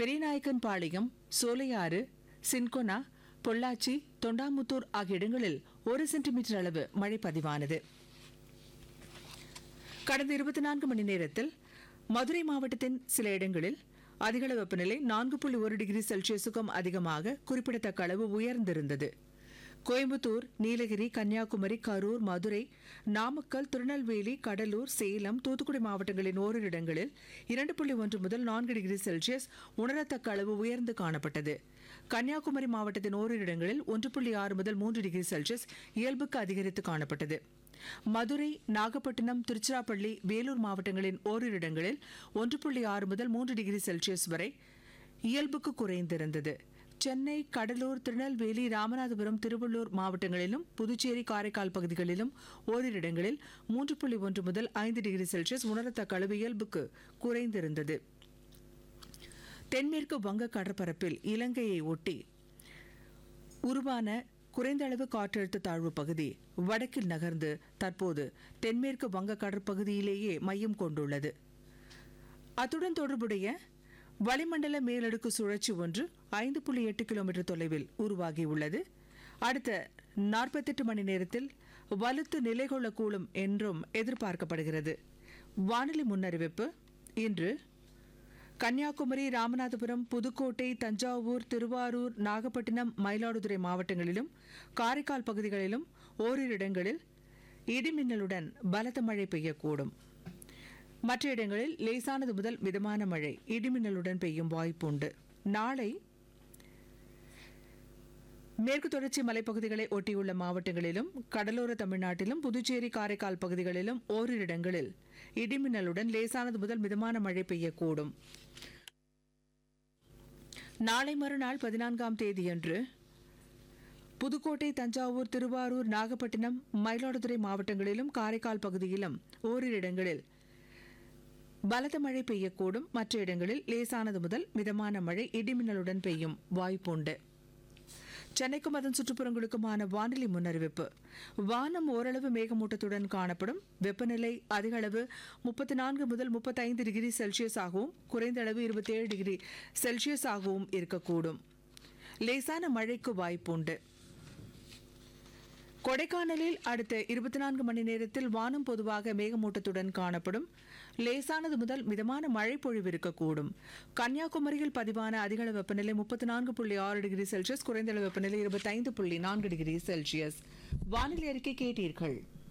பெரியநாயக்கன் பாளையம் சோலையாறு சின்கொனா பொள்ளாச்சி தொண்டாமுத்தூர் ஆகிய இடங்களில் ஒரு சென்டிமீட்டர் அளவு மழை பதிவானது கடந்த இருபத்தி நான்கு மணி நேரத்தில் மதுரை மாவட்டத்தின் சில இடங்களில் அதிகளவு வெப்பநிலை நான்கு புள்ளி ஒரு டிகிரி செல்சியஸுக்கும் அதிகமாக குறிப்பிடத்தக்க அளவு உயர்ந்திருந்தது கோயம்புத்தூர் நீலகிரி கன்னியாகுமரி கரூர் மதுரை நாமக்கல் திருநெல்வேலி கடலூர் சேலம் தூத்துக்குடி மாவட்டங்களின் ஓரிரு இடங்களில் இரண்டு புள்ளி ஒன்று முதல் நான்கு டிகிரி செல்சியஸ் உணரத்தக்க அளவு உயர்ந்து காணப்பட்டது கன்னியாகுமரி மாவட்டத்தின் ஓரிரு இடங்களில் ஒன்று புள்ளி ஆறு முதல் மூன்று டிகிரி செல்சியஸ் இயல்புக்கு அதிகரித்து காணப்பட்டது மதுரை நாகப்பட்டினம் திருச்சிராப்பள்ளி வேலூர் மாவட்டங்களின் ஓரிரு இடங்களில் ஒன்று புள்ளி ஆறு முதல் மூன்று டிகிரி செல்சியஸ் வரை இயல்புக்கு குறைந்திருந்தது சென்னை கடலூர் திருநெல்வேலி ராமநாதபுரம் திருவள்ளூர் மாவட்டங்களிலும் புதுச்சேரி காரைக்கால் பகுதிகளிலும் ஓரிரு இடங்களில் மூன்று புள்ளி ஒன்று முதல் ஐந்து டிகிரி செல்சியஸ் உணரத்தக்க அளவு இயல்புக்கு குறைந்திருந்தது தென்மேற்கு வங்க கடற்பரப்பில் இலங்கையை ஒட்டி உருவான குறைந்த அளவு காற்றழுத்த தாழ்வு பகுதி வடக்கில் நகர்ந்து தற்போது தென்மேற்கு வங்க கடற்பகுதியிலேயே மையம் கொண்டுள்ளது அத்துடன் தொடர்புடைய வளிமண்டல மேலடுக்கு சுழற்சி ஒன்று ஐந்து புள்ளி எட்டு கிலோமீட்டர் தொலைவில் உருவாகியுள்ளது அடுத்த நாற்பத்தெட்டு மணி நேரத்தில் வலுத்து நிலை கொள்ளக்கூடும் என்றும் எதிர்பார்க்கப்படுகிறது வானிலை முன்னறிவிப்பு இன்று கன்னியாகுமரி ராமநாதபுரம் புதுக்கோட்டை தஞ்சாவூர் திருவாரூர் நாகப்பட்டினம் மயிலாடுதுறை மாவட்டங்களிலும் காரைக்கால் பகுதிகளிலும் ஓரிரு இடங்களில் இடிமின்னலுடன் பலத்த மழை பெய்யக்கூடும் மற்ற இடங்களில் லேசானது முதல் மிதமான மழை இடிமின்னலுடன் பெய்யும் வாய்ப்பு உண்டு நாளை மேற்கு தொடர்ச்சி மலைப்பகுதிகளை ஒட்டியுள்ள மாவட்டங்களிலும் கடலோர தமிழ்நாட்டிலும் புதுச்சேரி காரைக்கால் பகுதிகளிலும் ஓரிரு இடங்களில் இடிமின்னலுடன் லேசானது முதல் மிதமான மழை பெய்யக்கூடும் நாளை மறுநாள் பதினான்காம் தேதியன்று புதுக்கோட்டை தஞ்சாவூர் திருவாரூர் நாகப்பட்டினம் மயிலாடுதுறை மாவட்டங்களிலும் காரைக்கால் பகுதியிலும் ஓரிரு இடங்களில் பலத்த மழை பெய்யக்கூடும் மற்ற இடங்களில் லேசானது முதல் மிதமான மழை இடிமின்னலுடன் பெய்யும் வாய்ப்புண்டு சென்னைக்கும் அதன் சுற்றுப்புறங்களுக்குமான வானிலை முன்னறிவிப்பு வானம் ஓரளவு மேகமூட்டத்துடன் காணப்படும் வெப்பநிலை அதிக அளவு முப்பத்தி நான்கு முதல் முப்பத்தைந்து டிகிரி செல்சியஸ் ஆகவும் குறைந்த அளவு இருபத்தேழு டிகிரி செல்சியஸ் ஆகவும் இருக்கக்கூடும் லேசான மழைக்கு வாய்ப்புண்டு கொடைக்கானலில் அடுத்த இருபத்தி நான்கு மணி நேரத்தில் வானம் பொதுவாக மேகமூட்டத்துடன் காணப்படும் லேசானது முதல் மிதமான மழை பொழிவு இருக்கக்கூடும் கன்னியாகுமரியில் பதிவான அதிகளவு வெப்பநிலை முப்பத்தி நான்கு புள்ளி ஆறு டிகிரி செல்சியஸ் குறைந்த அளவு வெப்பநிலை இருபத்தைந்து புள்ளி நான்கு டிகிரி செல்சியஸ் வானிலை அறிக்கை கேட்டீர்கள்